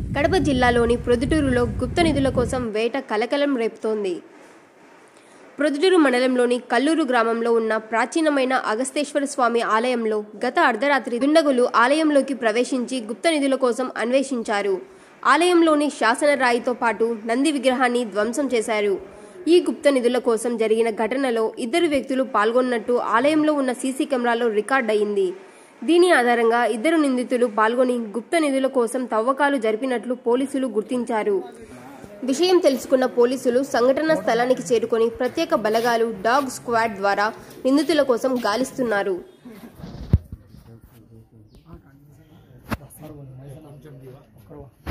కడప జిల్లాలోని ప్రొద్దుటూరులో గుప్త నిధుల కోసం వేట కలకలం రేపుతోంది ప్రొద్దుటూరు మండలంలోని కల్లూరు గ్రామంలో ఉన్న ప్రాచీనమైన అగస్తేశ్వర స్వామి ఆలయంలో గత అర్ధరాత్రి దుండగులు ఆలయంలోకి ప్రవేశించి గుప్త నిధుల కోసం అన్వేషించారు ఆలయంలోని శాసన రాయితో పాటు నంది విగ్రహాన్ని ధ్వంసం చేశారు ఈ గుప్త నిధుల కోసం జరిగిన ఘటనలో ఇద్దరు వ్యక్తులు పాల్గొన్నట్టు ఆలయంలో ఉన్న సీసీ కెమెరాలో రికార్డ్ అయింది దీని ఆధారంగా ఇద్దరు నిందితులు పాల్గొని గుప్త నిధుల కోసం తవ్వకాలు జరిపినట్లు పోలీసులు గుర్తించారు విషయం తెలుసుకున్న పోలీసులు సంఘటన స్థలానికి చేరుకొని ప్రత్యేక బలగాలు డాగ్ స్క్వాడ్ ద్వారా నిందితుల కోసం గాలిస్తున్నారు కొంచెం దివా ఒక్కరు